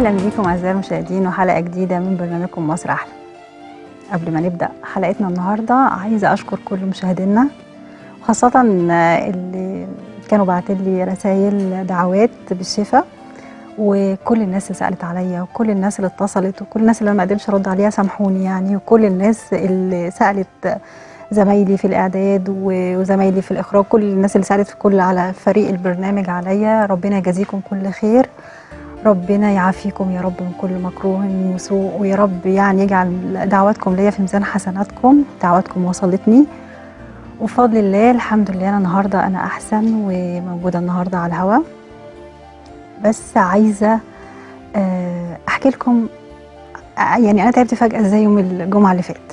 اهلا بيكم اعزائي المشاهدين وحلقه جديده من برنامجكم مصر احلى قبل ما نبدا حلقتنا النهارده عايزه اشكر كل مشاهدينا وخاصه اللي كانوا باعتين لي رسائل دعوات بالشفاء وكل الناس اللي سالت عليا وكل الناس اللي اتصلت وكل الناس اللي أنا ما قدرتش ارد عليها سامحوني يعني وكل الناس اللي سالت زمايلي في الاعداد وزمايلي في الاخراج كل الناس اللي سالت في كل على فريق البرنامج عليا ربنا يجازيكم كل خير ربنا يعافيكم يا رب من كل مكروه وسوء ويا رب يعني يجعل دعواتكم ليا في ميزان حسناتكم دعواتكم وصلتني وبفضل الله الحمد لله انا النهارده انا احسن وموجوده النهارده على الهواء بس عايزه آه، احكي لكم يعني انا تعبت فجاه زي يوم الجمعه اللي فات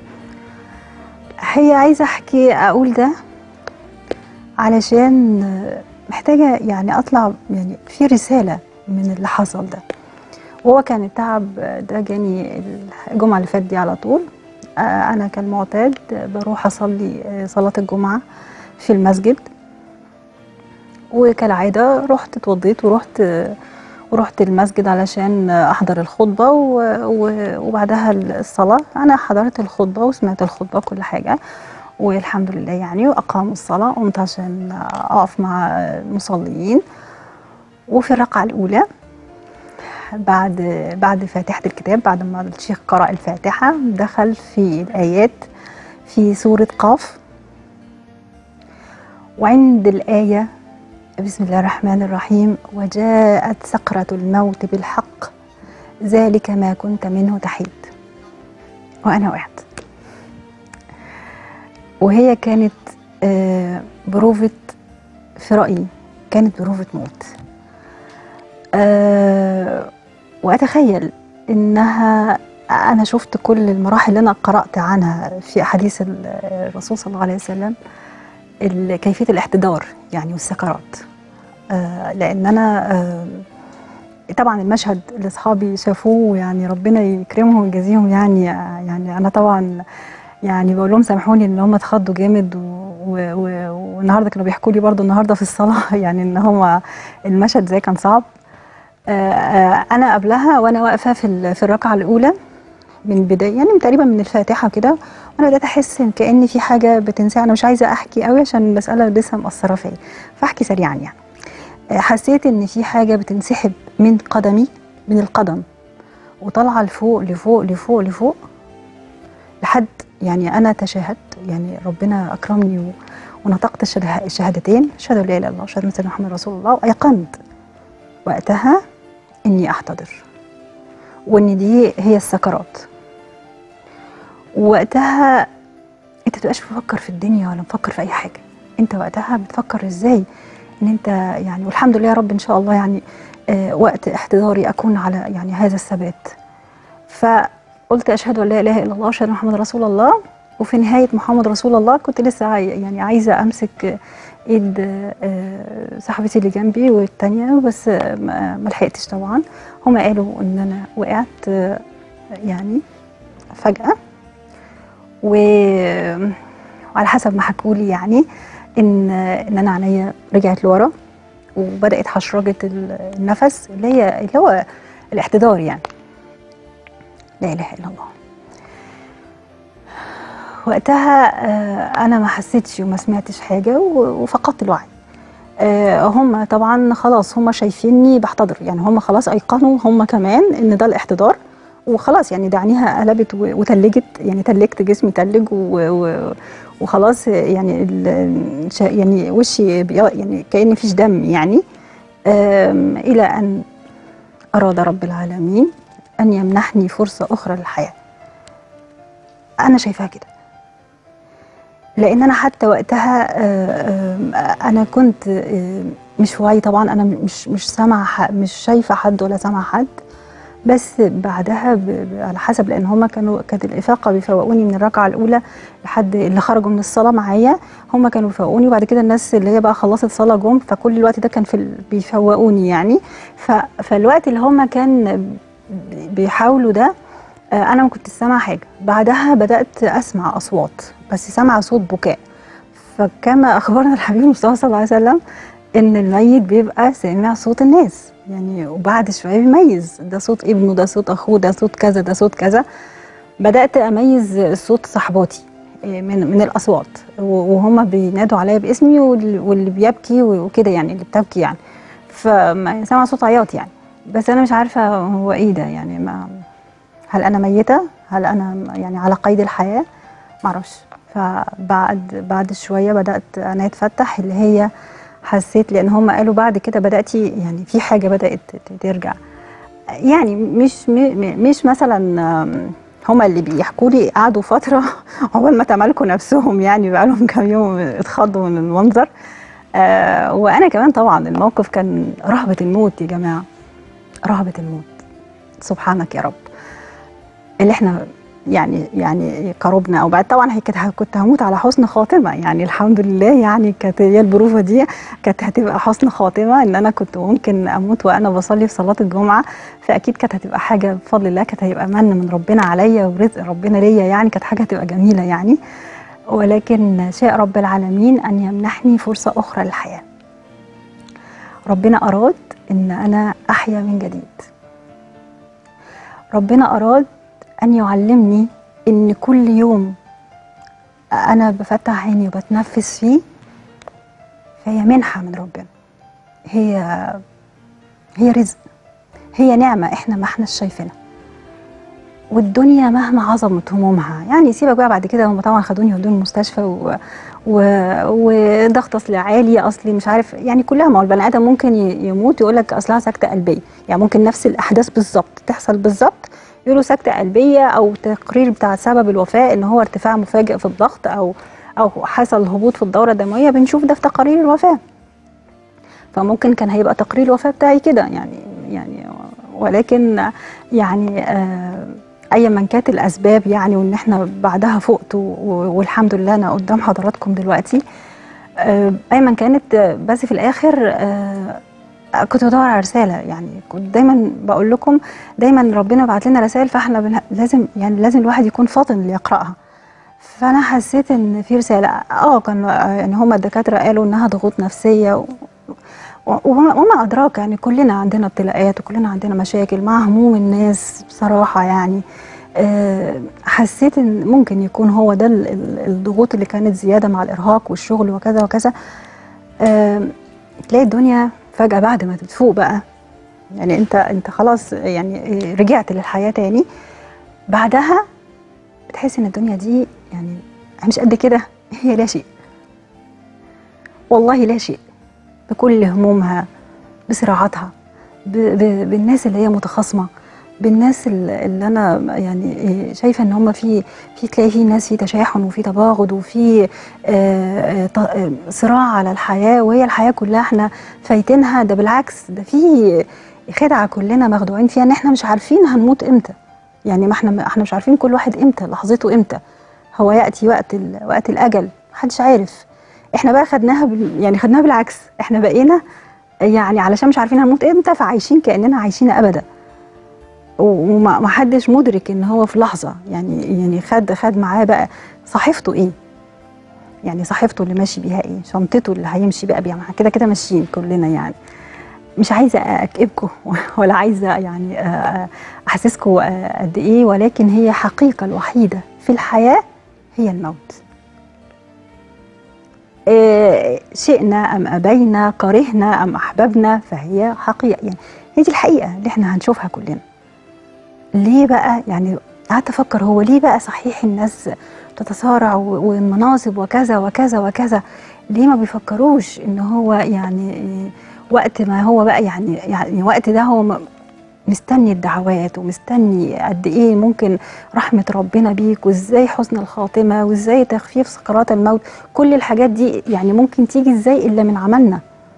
هي عايزه احكي اقول ده علشان آه، محتاجه يعني اطلع يعني في رساله من اللي حصل ده وهو كان التعب ده جاني الجمعه اللي فاتت دي على طول آه، انا كالمعتاد بروح اصلي آه، صلاه الجمعه في المسجد وكالعاده رحت اتوضيت ورحت ورحت المسجد علشان احضر الخطبه و- و- وبعدها الصلاه انا حضرت الخطبه وسمعت الخطبه كل حاجه والحمد لله يعني واقاموا الصلاه قمت عشان اقف مع المصليين وفي الركعه الاولى بعد بعد فاتحه الكتاب بعد ما الشيخ قرأ الفاتحه دخل في الايات في سوره قاف وعند الايه بسم الله الرحمن الرحيم وجاءت سكرة الموت بالحق ذلك ما كنت منه تحيد وأنا وقعت وهي كانت آه، بروفة في رأيي كانت بروفة موت آه، وأتخيل إنها أنا شفت كل المراحل اللي أنا قرأت عنها في أحاديث الرسول صلى الله عليه وسلم ال- كيفيه الاحتضار يعني والسكرات آه لان انا آه طبعا المشهد اللي اصحابي شافوه يعني ربنا يكرمهم ويجازيهم يعني يعني انا طبعا يعني بقول لهم سامحوني ان هم اتخضوا جامد و- و- و- والنهارده كانوا بيحكوا لي برضو النهارده في الصلاه يعني ان هم المشهد زي كان صعب آه آه انا قبلها وانا واقفه في ال- في الركعه الاولى من بدايه يعني تقريبا من الفاتحه كده وانا بدات احس ان كان في حاجه بتنسى انا مش عايزه احكي قوي عشان المساله لسه مأثره فيا فاحكي سريعا يعني آه، حسيت ان في حاجه بتنسحب من قدمي من القدم وطالعه لفوق لفوق لفوق لفوق لحد يعني انا تشاهدت يعني ربنا اكرمني و- ونطقت الشهادة- الشهادتين اشهد ان لا اله الا الله واشهد ان سيدنا محمد رسول الله وايقنت وقتها اني احتضر وان دي هي السكرات وقتها انت متبقاش بتفكر في الدنيا ولا مفكر في اي حاجه انت وقتها بتفكر ازاي ان انت يعني والحمد لله يا رب ان شاء الله يعني آه وقت احتضاري اكون على يعني هذا الثبات فقلت اشهد ان لا اله الا الله واشهد ان محمد رسول الله وفي نهايه محمد رسول الله كنت لسه عاي- يعني عايزه امسك ايد آه، صاحبتي اللي جنبي والتانية بس آه، ما ما لحقتش طبعا هما قالوا ان انا وقعت آه، يعني فجأة و... وعلى حسب ما حكوا لي يعني ان ان انا عينيا رجعت لورا وبدات حشرجه ال- النفس اللي هي اللي هو الاحتضار يعني لا اله الا الله وقتها آه، انا ما حسيتش وما سمعتش حاجه و- وفقدت الوعي آه، هم طبعا خلاص هم شايفيني بحتضر يعني هم خلاص ايقنوا هم كمان ان ده الاحتضار وخلاص يعني ده عينيها قلبت و- وتلجت يعني تلجت جسمي تلج و- و- وخلاص يعني ال- شا- يعني وشي بي- يعني كأن مفيش دم يعني آم، إلى أن أراد رب العالمين أن يمنحني فرصة أخرى للحياة أنا شايفاها كده لأن أنا حتى وقتها آه، آم، أنا كنت آه، مش في وعي طبعا أنا مش مش سامعة ح- مش شايفة حد ولا سامعة حد بس بعدها ب... ب... على حسب لان هما كانوا كانت الافاقه بيفوقوني من الركعه الاولى لحد اللي خرجوا من الصلاه معايا هما كانوا بيفوقوني وبعد كده الناس اللي هي بقى خلصت صلاه جم فكل الوقت ده كان في ال... بيفوقوني يعني ف... فالوقت اللي هما كان بيحاولوا ده آه، انا ما كنت سامعه حاجه بعدها بدات اسمع اصوات بس سامعه صوت بكاء فكما اخبرنا الحبيب المصطفى صلى الله عليه وسلم ان الميت بيبقى سامع صوت الناس يعني وبعد شويه بيميز ده صوت ابنه ده صوت اخوه ده صوت كذا ده صوت كذا بدات اميز صوت صحباتي إيه، من من الاصوات وهم بينادوا عليا باسمي وال- واللي بيبكي وكده يعني اللي بتبكي يعني فسمع صوت عياط يعني بس انا مش عارفه هو ايه ده يعني ما هل انا ميته هل انا يعني على قيد الحياه معرفش فبعد بعد شويه بدات انا اتفتح اللي هي حسيت لان هم قالوا بعد كده بداتي يعني في حاجه بدات ترجع يعني مش م- م- مش مثلا آم، هما اللي بيحكوا لي قعدوا فتره عقبال ما تمالكوا نفسهم يعني بقالهم كام يوم اتخضوا من المنظر آه وانا كمان طبعا الموقف كان رهبه الموت يا جماعه رهبه الموت سبحانك يا رب اللي احنا يعني يعني قربنا او بعد طبعا هي كانت كنت هموت على حسن خاتمه يعني الحمد لله يعني كانت هي البروفه دي كانت هتبقى حسن خاتمه ان انا كنت ممكن اموت وانا بصلي في صلاه الجمعه فاكيد كانت هتبقى حاجه بفضل الله كانت هيبقى من من ربنا عليا ورزق ربنا ليا يعني كانت حاجه هتبقى جميله يعني ولكن شاء رب العالمين ان يمنحني فرصه اخرى للحياه ربنا اراد ان انا احيا من جديد ربنا اراد ان يعلمني ان كل يوم انا بفتح عيني وبتنفس فيه فهي منحه من ربنا هي هي رزق هي نعمه احنا ما احنا شايفينها والدنيا مهما عظمت همومها يعني سيبك بقى بعد كده هم طبعا خدوني ودوني المستشفى و... و... وضغط اصل عالي اصلي مش عارف يعني كلها ما هو البني ادم ممكن ي- يموت يقول لك اصلها سكته قلبيه يعني ممكن نفس الاحداث بالظبط تحصل بالظبط يقولوا سكته قلبيه او تقرير بتاع سبب الوفاه ان هو ارتفاع مفاجئ في الضغط او او حصل هبوط في الدوره الدمويه بنشوف ده في تقارير الوفاه فممكن كان هيبقى تقرير الوفاه بتاعي كده يعني يعني ولكن يعني آه ايا من كانت الاسباب يعني وان احنا بعدها فقت و- والحمد لله انا قدام حضراتكم دلوقتي آه ايا من كانت آه، بس في الاخر آه كنت بدور على رساله يعني كنت دايما بقول لكم دايما ربنا بعت لنا رسائل فاحنا بن- لازم يعني لازم الواحد يكون فاطن ليقراها فانا حسيت ان في رساله اه كان آه، يعني هما الدكاتره قالوا انها ضغوط نفسيه و و- وما وما ادراك يعني كلنا عندنا ابتلاءات وكلنا عندنا مشاكل مع هموم الناس بصراحه يعني آه، حسيت ان ممكن يكون هو ده ال- ال- الضغوط اللي كانت زياده مع الارهاق والشغل وكذا وكذا آه، تلاقي الدنيا فجاه بعد ما تفوق بقى يعني انت انت خلاص يعني رجعت للحياه تاني بعدها بتحس ان الدنيا دي يعني مش قد كده هي لا شيء والله لا شيء بكل همومها بصراعاتها ب- ب- بالناس اللي هي متخاصمه بالناس ال- اللي انا يعني إيه شايفه ان هم في في تلاقي في ناس في تشاحن وفي تباغض وفي آه، آه، ط- آه، صراع على الحياه وهي الحياه كلها احنا فايتينها ده بالعكس ده في خدعه كلنا مخدوعين فيها ان احنا مش عارفين هنموت امتى يعني ما احنا احنا مش عارفين كل واحد امتى لحظته امتى هو ياتي وقت ال- وقت الاجل محدش عارف احنا بقى خدناها بال يعني خدناها بالعكس احنا بقينا يعني علشان مش عارفين هنموت امتى فعايشين كاننا عايشين ابدا و- وما ما حدش مدرك ان هو في لحظه يعني يعني خد خد معاه بقى صحيفته ايه يعني صحيفته اللي ماشي بيها ايه شنطته اللي هيمشي بقى بيها ما إحنا كده كده ماشيين كلنا يعني مش عايزه اكئبكم ولا عايزه يعني آه، احسسكم آه، قد ايه ولكن هي حقيقه الوحيده في الحياه هي الموت آه، شئنا ام ابينا كرهنا ام احببنا فهي حقيقه يعني هي دي الحقيقه اللي احنا هنشوفها كلنا ليه بقى يعني قعدت افكر هو ليه بقى صحيح الناس تتصارع و- والمناصب وكذا وكذا وكذا ليه ما بيفكروش ان هو يعني وقت ما هو بقى يعني يعني وقت ده هو م- مستني الدعوات ومستني قد ايه ممكن رحمه ربنا بيك وازاي حسن الخاتمه وازاي تخفيف سكرات الموت كل الحاجات دي يعني ممكن تيجي ازاي الا من عملنا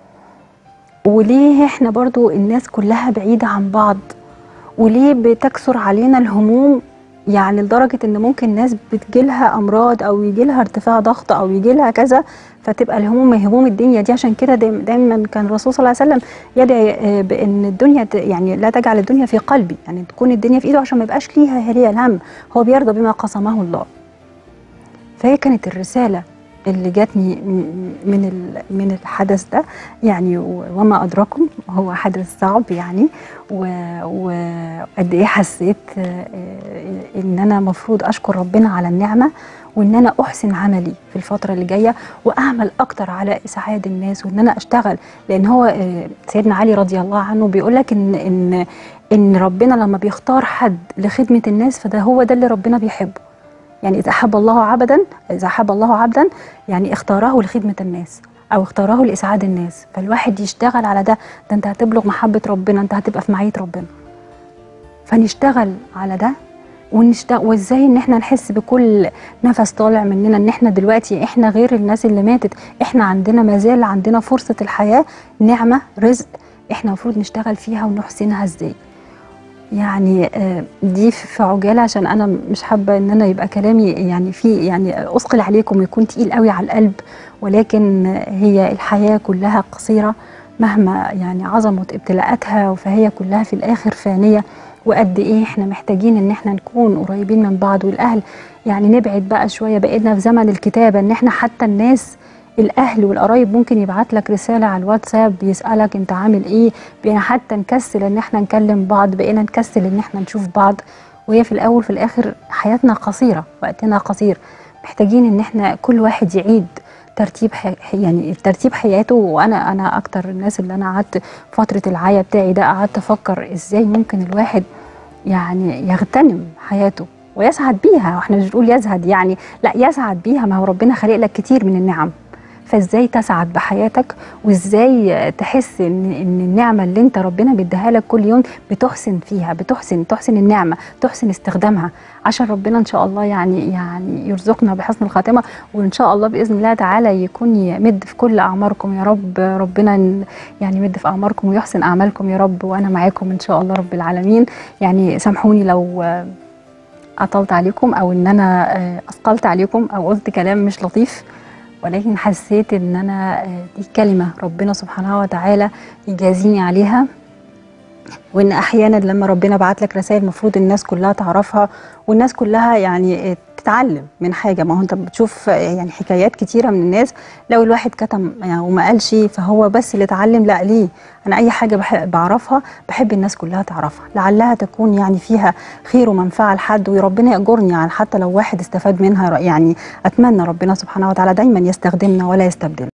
وليه احنا برضو الناس كلها بعيده عن بعض وليه بتكثر علينا الهموم يعني لدرجة ان ممكن ناس بتجيلها امراض او يجيلها ارتفاع ضغط او يجيلها كذا فتبقى الهموم هموم الدنيا دي عشان كده دايما, دايما كان الرسول صلى الله عليه وسلم يدعي آه، بان الدنيا ت- يعني لا تجعل الدنيا في قلبي يعني تكون الدنيا في ايده عشان ما يبقاش ليها هي الهم هو بيرضى بما قسمه الله فهي كانت الرسالة اللي جاتني م- من ال- من الحدث ده يعني و- وما ادراكم هو حدث صعب يعني و- وقد ايه حسيت آه، آه، ان انا المفروض اشكر ربنا على النعمه وان انا احسن عملي في الفتره اللي جايه واعمل اكتر على اسعاد الناس وان انا اشتغل لان هو آه، سيدنا علي رضي الله عنه بيقول لك ان ان ان ربنا لما بيختار حد لخدمه الناس فده هو ده اللي ربنا بيحبه يعني اذا احب الله عبدا اذا احب الله عبدا يعني اختاره لخدمه الناس او اختاره لاسعاد الناس فالواحد يشتغل على ده ده انت هتبلغ محبه ربنا انت هتبقى في معيه ربنا فنشتغل على ده ونشتغل وازاي ان احنا نحس بكل نفس طالع مننا ان احنا دلوقتي احنا غير الناس اللي ماتت احنا عندنا مازال عندنا فرصه الحياه نعمه رزق احنا المفروض نشتغل فيها ونحسنها ازاي يعني آه، دي في عجاله عشان انا مش حابه ان انا يبقى كلامي يعني في يعني اثقل عليكم ويكون تقيل قوي على القلب ولكن هي الحياه كلها قصيره مهما يعني عظمت ابتلاءاتها فهي كلها في الاخر فانيه وقد ايه احنا محتاجين ان احنا نكون قريبين من بعض والاهل يعني نبعد بقى شويه بقينا في زمن الكتابه ان احنا حتى الناس الاهل والقرايب ممكن يبعت لك رساله على الواتساب يسالك انت عامل ايه بقينا حتى نكسل ان احنا نكلم بعض بقينا نكسل ان احنا نشوف بعض وهي في الاول في الاخر حياتنا قصيره وقتنا قصير محتاجين ان احنا كل واحد يعيد ترتيب حي... يعني ترتيب حياته وانا انا اكتر الناس اللي انا قعدت فتره العيا بتاعي ده قعدت افكر ازاي ممكن الواحد يعني يغتنم حياته ويسعد بيها واحنا مش بنقول يزهد يعني لا يسعد بيها ما هو ربنا خلق لك كتير من النعم فازاي تسعد بحياتك وازاي تحس ان ان النعمه اللي انت ربنا بيديها لك كل يوم بتحسن فيها بتحسن تحسن النعمه تحسن استخدامها عشان ربنا ان شاء الله يعني يعني يرزقنا بحسن الخاتمه وان شاء الله باذن الله تعالى يكون يمد في كل اعماركم يا رب ربنا ن- يعني يمد في اعماركم ويحسن اعمالكم يا رب وانا معاكم ان شاء الله رب العالمين يعني سامحوني لو آه، اطلت عليكم او ان انا آه، اثقلت عليكم او قلت كلام مش لطيف ولكن حسيت ان انا آه، دي كلمه ربنا سبحانه وتعالى يجازيني عليها وان احيانا لما ربنا بعت لك رسائل المفروض الناس كلها تعرفها والناس كلها يعني آه، تتعلم من حاجه ما هو انت بتشوف آه، يعني حكايات كتيره من الناس لو الواحد كتم يعني وما قالش فهو بس اللي اتعلم لا ليه انا اي حاجه بحب بعرفها بحب الناس كلها تعرفها لعلها تكون يعني فيها خير ومنفعه لحد وربنا ياجرني يعني حتى لو واحد استفاد منها يعني اتمنى ربنا سبحانه وتعالى دايما يستخدمنا ولا يستبدلنا